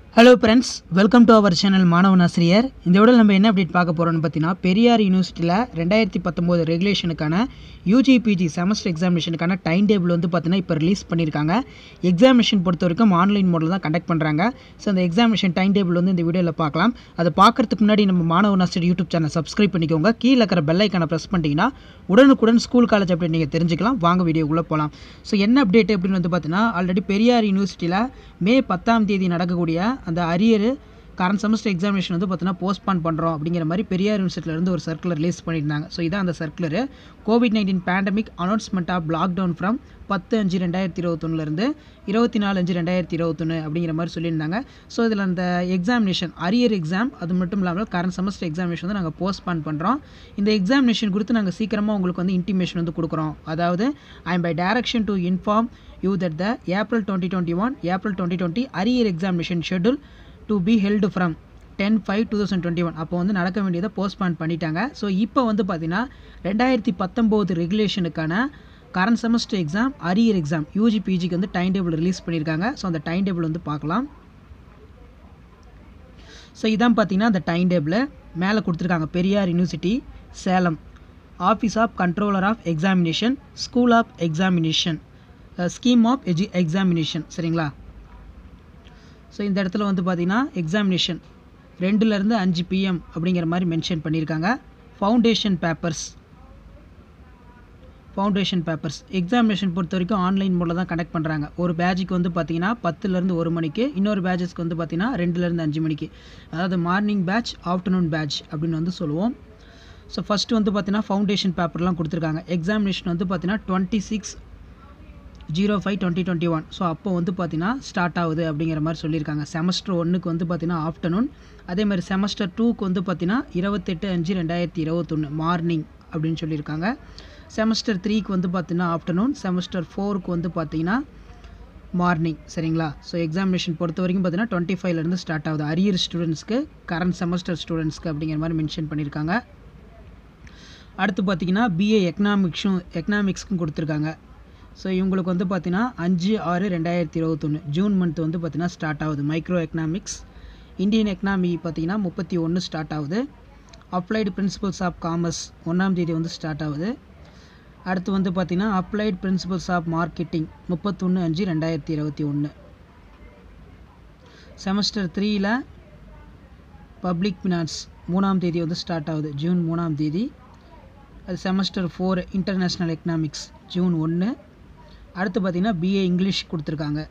hello friends welcome to our channel மாணவன் ஆசிரியர் இந்த விட நம்ம என்ன அப்டேட் பார்க்க போகிறோம்னு பார்த்தீங்கன்னா பெரியார் யூனிவர்சிட்டியில் ரெண்டாயிரத்தி பத்தொம்போது ரெகுலேஷனுக்கான யூஜி பிஜி செமஸ்டர் எக்ஸாமினேஷனுக்கான டைம் டேபிள் வந்து பார்த்தீங்கன்னா இப்போ ரிலீஸ் பண்ணியிருக்காங்க எக்ஸாமினேஷன் பொறுத்த வரைக்கும் ஆன்லைன் மோடில் தான் கண்டக்ட் பண்ணுறாங்க ஸோ அந்த எக்ஸாமினேஷன் டைம் டேபிள் வந்து இந்த வீடியோவில் பார்க்கலாம் அதை பார்க்கறதுக்கு முன்னாடி நம்ம மாணவன் ஆசிரியர் யூடியூப் சேனல் சப்ஸ்கிரைப் பண்ணிக்கோங்க கீழே இருக்கிற பெல் ஐக்கானை ப்ரெஸ் பண்ணிட்டீங்கன்னா உடனுக்குடன் ஸ்கூல் காலேஜ் அப்டேட் நீங்கள் தெரிஞ்சுக்கலாம் வாங்க வீடியோக்குள்ளே போகலாம் ஸோ என்ன அப்டேட் அப்படின்னு வந்து பார்த்தீங்கன்னா ஆல்ரெடி பெரியார் யூனிவர்சிட்டியில் மே பத்தாம் தேதி நடக்கக்கூடிய அந்த அரியர் கரண்ட் செமஸ்டர் எக்ஸாமினேஷன் வந்து பார்த்தீங்கன்னா போஸ்ட்பான் பண்ணுறோம் அப்படிங்கிற மாதிரி பெரியார் யூனிவர்சிட்டியிலேருந்து ஒரு சர்க்குலர் ரிலீஸ் பண்ணியிருந்தாங்க ஸோ இதான் அந்த circular COVID nineteen pandemic announcement of lockdown from பத்து அஞ்சு ரெண்டாயிரத்தி இருபத்தொன்னுலேருந்து இருபத்தி நாலு அஞ்சு ரெண்டாயிரத்தி இருபத்தொன்று அப்படிங்கிற மாதிரி சொல்லியிருந்தாங்க ஸோ இதில் அந்த எக்ஸாமினேஷன் அரியர் எக்ஸாம் அது மட்டும் இல்லாமல் கரண்ட் செமஸ்டர் எக்ஸாமினேஷன் வந்து நாங்கள் போஸ்ட்பான் பண்ணுறோம் இந்த எக்ஸாமினேஷன் குறித்து நாங்கள் சீக்கிரமாக உங்களுக்கு வந்து இன்டிமேஷன் வந்து கொடுக்குறோம் அதாவது I am by direction to inform you that the April twenty twenty one April twenty twenty arrear examination schedule to be held from ten five two thousand twenty one அப்போ வந்து நடக்க வேண்டியதை போஸ்ட்பான் பண்ணிட்டாங்க so இப்போ வந்து பார்த்தீங்கன்னா ரெண்டாயிரத்தி பத்தொம்போது ரெகுலேஷனுக்கான current semester exam arrear exam UG பிஜிக்கு வந்து டைம் டேபிள் ரிலீஸ் பண்ணியிருக்காங்க ஸோ அந்த டைம் டேபிள் வந்து பார்க்கலாம் ஸோ இதான் பார்த்தீங்கன்னா அந்த டைம் டேபிள் மேலே கொடுத்துருக்காங்க Periyar university Salem office of controller of examination school of examination scheme of எஜு எக்ஸாமினேஷன் சரிங்களா ஸோ இந்த இடத்துல வந்து பார்த்தீங்கன்னா எக்ஸாமினேஷன் ரெண்டுலேருந்து அஞ்சு பிஎம் அப்படிங்கிற மாதிரி மென்ஷன் பண்ணியிருக்காங்க foundation papers foundation papers examination பொறுத்த வரைக்கும் ஆன்லைன் மோடில் தான் கண்டக்ட் பண்ணுறாங்க ஒரு பேட்சுக்கு வந்து பார்த்தீங்கன்னா பத்துலேருந்து ஒரு மணிக்கு இன்னொரு பேட்சஸ்க்கு வந்து பார்த்தீங்கன்னா ரெண்டுலேருந்து அஞ்சு மணிக்கு அதாவது மார்னிங் பேட்ச் ஆஃப்டர்நூன் பேட்ச் அப்படின்னு வந்து சொல்லுவோம் ஸோ ஃபஸ்ட்டு வந்து பார்த்தீங்கன்னா ஃபவுண்டேஷன் பேப்பர்லாம் கொடுத்துருக்காங்க எக்ஸாமினேஷன் வந்து பார்த்தீங்கன்னா twenty six zero five twenty twenty one so அப்போ வந்து பார்த்தீங்கன்னா ஸ்டார்ட் ஆகுது அப்படிங்கிற மாதிரி சொல்லியிருக்காங்க செமஸ்டர் ஒன்றுக்கு வந்து பார்த்தீங்கன்னா ஆஃப்டர்நூன் அதே மாதிரி செமஸ்டர் டூக்கு வந்து பார்த்தீங்கன்னா இருபத்தெட்டு அஞ்சு ரெண்டாயிரத்தி இருபத்தொன்று மார்னிங் அப்படின்னு சொல்லியிருக்காங்க செமஸ்டர் த்ரீக்கு வந்து பார்த்தீங்கன்னா ஆஃப்டர்நூன் செமஸ்டர் ஃபோருக்கு வந்து பார்த்தீங்கன்னா மார்னிங் சரிங்களா ஸோ எக்ஸாமினேஷன் பொறுத்த வரைக்கும் பார்த்தீங்கன்னா டுவெண்ட்டி ஃபைவ்லேருந்து ஸ்டார்ட் ஆகுது அரியர் ஸ்டூடெண்ட்ஸ்க்கு கரண்ட் செமஸ்டர் ஸ்டூடெண்ட்ஸ்க்கு அப்படிங்கிற மாதிரி மென்ஷன் பண்ணியிருக்காங்க அடுத்து பார்த்தீங்கன்னா பிஏ எக்கனாமிக்ஸும் எக்கனாமிக்ஸ்க்கும் கொடுத்துருக்காங்க ஸோ இவங்களுக்கு வந்து பார்த்தீங்கன்னா அஞ்சு ஆறு ரெண்டாயிரத்தி இருபத்தொன்று ஜூன் மந்த் வந்து பார்த்தீங்கன்னா ஸ்டார்ட் ஆகுது மைக்ரோ எக்கனாமிக்ஸ் இந்தியன் எக்கனாமி பார்த்தீங்கன்னா முப்பத்தி ஒன்று ஸ்டார்ட் ஆகுது அப்ளைடு பிரின்சிபல்ஸ் ஆஃப் காமர்ஸ் ஒன்றாம் தேதி வந்து ஸ்டார்ட் ஆகுது அடுத்து வந்து பார்த்தீங்கன்னா அப்ளைட் பிரின்சிபல்ஸ் ஆஃப் மார்க்கெட்டிங் முப்பத்தொன்று அஞ்சு ரெண்டாயிரத்தி இருபத்தி ஒன்று செமஸ்டர் த்ரீயில் பப்ளிக் ஃபினான்ஸ் மூணாம் தேதி வந்து ஸ்டார்ட் ஆகுது ஜூன் மூணாம் தேதி அது semester four international economics June ஒன்று அடுத்து பார்த்திங்கன்னா பிஏ இங்கிலீஷ் கொடுத்துருக்காங்க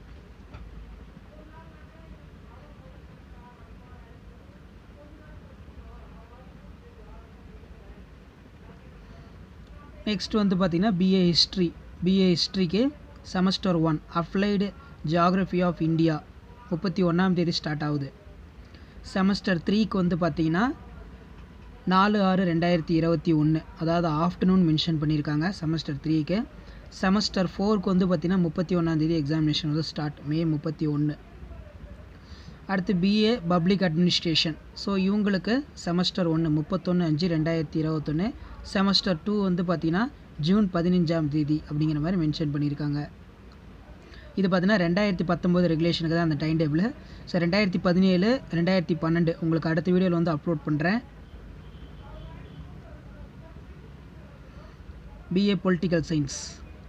நெக்ஸ்ட் வந்து பார்த்திங்கன்னா பிஏ ஹிஸ்ட்ரி பிஏ ஹிஸ்ட்ரிக்கு semester one applied geography of India முப்பத்தி ஒன்றாம் தேதி ஸ்டார்ட் ஆகுது செமஸ்டர் த்ரீக்கு வந்து பார்த்திங்கன்னா நாலு ஆறு ரெண்டாயிரத்தி இருபத்தி ஒன்று அதாவது ஆஃப்டர்நூன் மென்ஷன் பண்ணியிருக்காங்க செமஸ்டர் த்ரீக்கு செமஸ்டர் ஃபோருக்கு வந்து பார்த்திங்கன்னா முப்பத்தி ஒன்றாந்தேதி எக்ஸாமினேஷன் வந்து ஸ்டார்ட் மே முப்பத்தி ஒன்று அடுத்து பிஏ பப்ளிக் அட்மினிஸ்ட்ரேஷன் ஸோ இவங்களுக்கு செமஸ்டர் ஒன்று முப்பத்தொன்று அஞ்சு ரெண்டாயிரத்தி இருபத்தொன்று செமஸ்டர் டூ வந்து பார்த்திங்கன்னா ஜூன் பதினஞ்சாம் தேதி அப்படிங்கிற மாதிரி மென்ஷன் பண்ணியிருக்காங்க இது பார்த்தீங்கன்னா ரெண்டாயிரத்தி பத்தொம்போது ரெகுலேஷனுக்கு தான் அந்த டைம் டேபிள் ஸோ ரெண்டாயிரத்தி பதினேழு ரெண்டாயிரத்தி பன்னெண்டு உங்களுக்கு அடுத்த வீடியோவில் வந்து அப்லோட் பண்ணுறேன் BA political science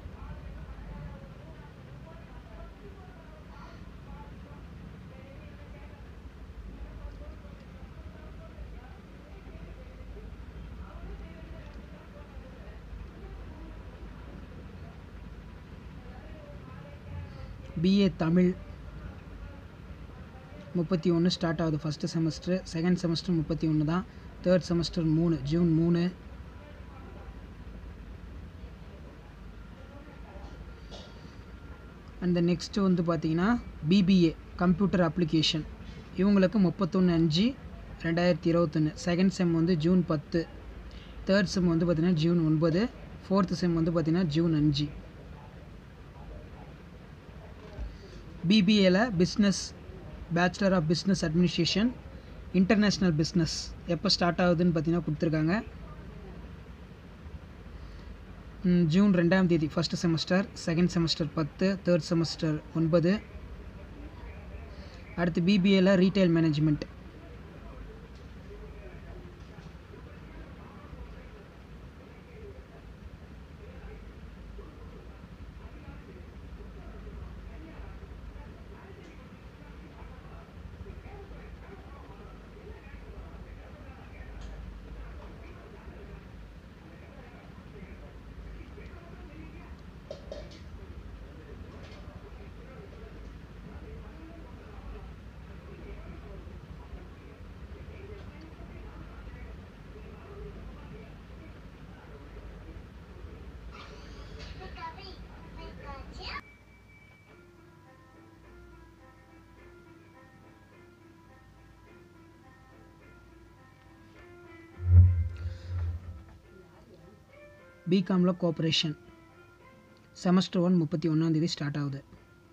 BA Tamil முப்பத்தி ஒன்று ஸ்டார்ட் ஆகுது ஃபஸ்ட்டு செமஸ்டர் செகண்ட் செமஸ்டர் முப்பத்தி ஒன்று தான் தேர்ட் செமஸ்டர் மூணு ஜூன் மூணு அண்ட் நெக்ஸ்ட்டு வந்து பார்த்தீங்கன்னா பிபிஏ கம்ப்யூட்டர் அப்ளிகேஷன் இவங்களுக்கு முப்பத்தொன்று அஞ்சு ரெண்டாயிரத்தி இருபத்தொன்று செகண்ட் செம் வந்து ஜூன் பத்து தேர்ட் செம் வந்து பார்த்திங்கன்னா ஜூன் ஒன்பது ஃபோர்த்து செம் வந்து பார்த்திங்கன்னா ஜூன் அஞ்சு பிபிஏல business bachelor of business administration international business எப்போ ஸ்டார்ட் ஆகுதுன்னு பார்த்தீங்கன்னா கொடுத்துருக்காங்க ம், ஜூன் ரெண்டாம் தேதி ஃபஸ்ட்டு செமஸ்டர் செகண்ட் செமஸ்டர் பத்து தேர்ட் செமஸ்டர் ஒன்பது அடுத்து பிபிஏல ரீட்டைல் மேனேஜ்மெண்ட் பிகாமில் கோஆப்ரேஷன் செமஸ்டர் ஒன் முப்பத்தி ஒன்றாந்தேதி ஸ்டார்ட் ஆகுது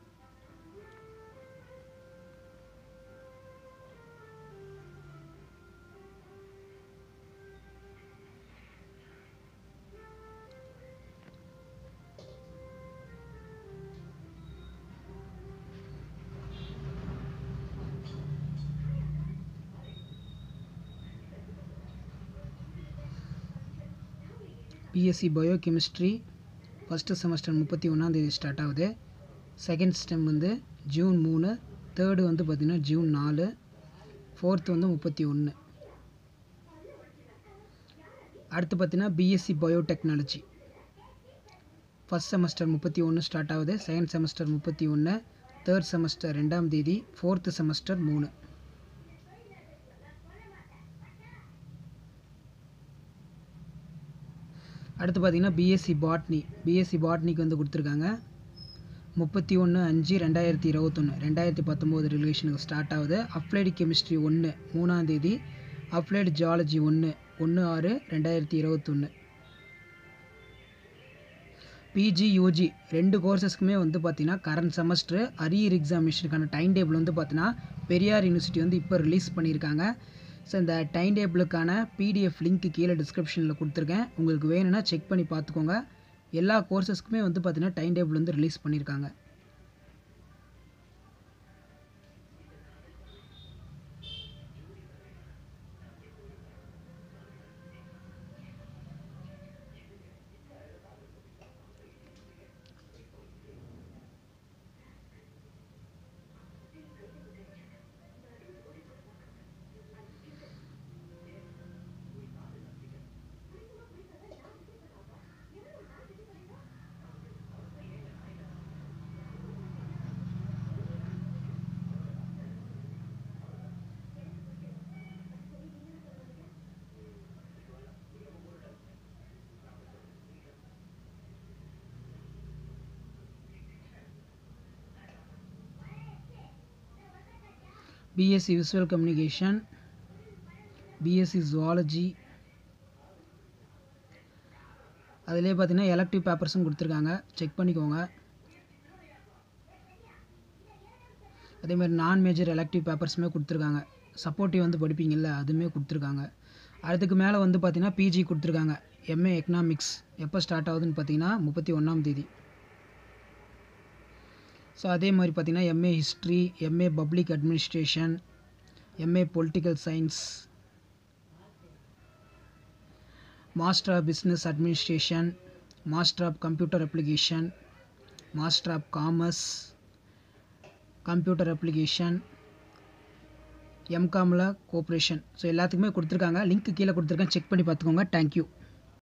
BSc bio chemistry first semester முப்பத்தி ஒன்றாந்தேதி ஸ்டார்ட் ஆகுது செகண்ட் ஸ்டெம் வந்து ஜூன் மூணு தேர்டு வந்து பார்த்திங்கன்னா ஜூன் நாலு ஃபோர்த்து வந்து முப்பத்தி ஒன்று அடுத்து பார்த்தீங்கன்னா பிஎஸ்சி பயோடெக்னாலஜி ஃபஸ்ட் செமஸ்டர் முப்பத்தி ஒன்று ஸ்டார்ட் ஆகுது செகண்ட் செமஸ்டர் முப்பத்தி ஒன்று தேர்ட் செமஸ்டர் ரெண்டாம் தேதி ஃபோர்த்து செமஸ்டர் மூணு அடுத்து பார்த்தீங்கன்னா பிஎஸ்சி பாட்னி பிஎஸ்சி பாட்னிக்கு வந்து கொடுத்துருக்காங்க முப்பத்தி ஒன்று அஞ்சு ரெண்டாயிரத்தி இருபத்தொன்று ரெண்டாயிரத்தி பத்தொம்போது ரிலேஷனுக்கு ஸ்டார்ட் ஆகுது அப்ளைடு கெமிஸ்ட்ரி ஒன்று மூணாந்தேதி அப்ளைடு ஜியாலஜி ஒன்று ஒன்று ஆறு ரெண்டாயிரத்தி இருபத்தொன்று பிஜி யூஜி ரெண்டு கோர்சஸ்க்குமே வந்து பார்த்தீங்கன்னா கரண்ட் செமஸ்டர் அரியர் எக்ஸாமினேஷனுக்கான டைம் டேபிள் வந்து பார்த்தீங்கன்னா பெரியார் யூனிவர்சிட்டி வந்து இப்போ ரிலீஸ் பண்ணியிருக்காங்க ஸோ இந்த டைம் டேபிளுக்கான பிடிஎஃப் லிங்க் கீழே டிஸ்கிரிப்ஷனில் கொடுத்துருக்கேன் உங்களுக்கு வேணும்னா செக் பண்ணி பார்த்துக்கோங்க எல்லா கோர்சஸ்க்குமே வந்து பார்த்தீங்கன்னா டைம் டேபிள் வந்து ரிலீஸ் பண்ணியிருக்காங்க BSc visual communication BSc zoology அதிலே பார்த்தீங்கன்னா எலக்டிவ் பேப்பர்ஸும் கொடுத்துருக்காங்க செக் பண்ணிக்கோங்க அதேமாதிரி நான் மேஜர் எலக்டிவ் பேப்பர்ஸுமே கொடுத்துருக்காங்க சப்போர்ட்டிவ் வந்து படிப்பீங்கள்ல அதுவுமே கொடுத்துருக்காங்க அதுக்கு மேலே வந்து பார்த்தீங்கன்னா பிஜி கொடுத்துருக்காங்க எம்ஏ எக்கனாமிக்ஸ் எப்போ ஸ்டார்ட் ஆகுதுன்னு பார்த்தீங்கன்னா முப்பத்தி ஒன்றாம் தேதி ஸோ அதே மாதிரி பார்த்தீங்கன்னா MA history MA public administration MA political science master of business administration master of computer application master of commerce computer application எம்காமில் கோஆப்ரேஷன் ஸோ எல்லாத்துக்குமே கொடுத்துருக்காங்க லிங்க் கீழே கொடுத்துருக்கேன் செக் பண்ணி பார்த்துக்கோங்க தேங்க்யூ